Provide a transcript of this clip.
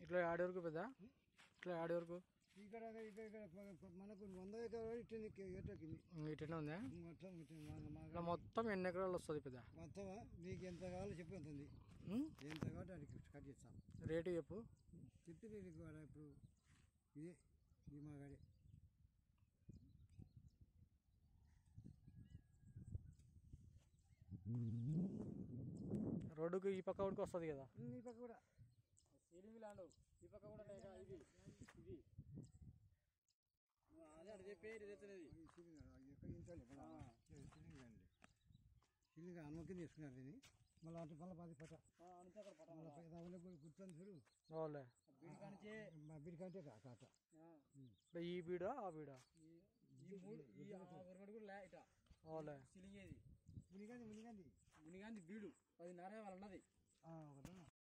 ఇట్లా ఆడే వరకు పెద్ద ఇట్లా ఆడే వరకు ఇక్కడ ఇక్కడ ఇక్కడ ప- ప- మనకు వంద ఎకరాలు ఇట్టింది ఎటకింది ఇటనే ఉందా మొత్తం ఇటు మన- మా- ఇట్లా మొత్తం ఎన్ని ఎకరాలు వస్తుంది పెద్ద మొత్తం నీకు ఎంత కావాలో చెప్పి ఎంత ఉంది ఉమ్? ఎంత కావాలో అది కట్ చేస్తాం రేటు చెప్పు చెప్తే నీకు వాడు ఇప్పుడు ఇదే ఈ మాగాడే రోడ్డుకు ఈ పక్క ఉడికి వస్తుంది కదా నీ పక్క కూడా సీలింగ్ ల్యాండ్ ఈ పక్క కూడా ఇది ఇది అదే అడిగే పేరు ఇదే ఈ సీలింగ్ ఎక్కడ ఇంచాలి సీలింగ్ అండి సీలింగ్ అనుమతి తీసుకున్నారు దీన్ని మళ్ళీ అంటే మళ్ళీ పది పట మళ్ళీ పైదావులో కూడా కూర్చొని చూడు వాళ్ళే మా బిరికంటే కాట ఇప్పుడు ఈ బీడా ఆ బీడా ఈ మూడు ఈ గవర్నమెంట్ కూడా లే ఇట వాళ్ళే సీలింగ్ ఏది మునిగంది మునిగంది మునిగాంది బీడు పదిన్నర వాళ్ళ ఉన్నది ఒకటా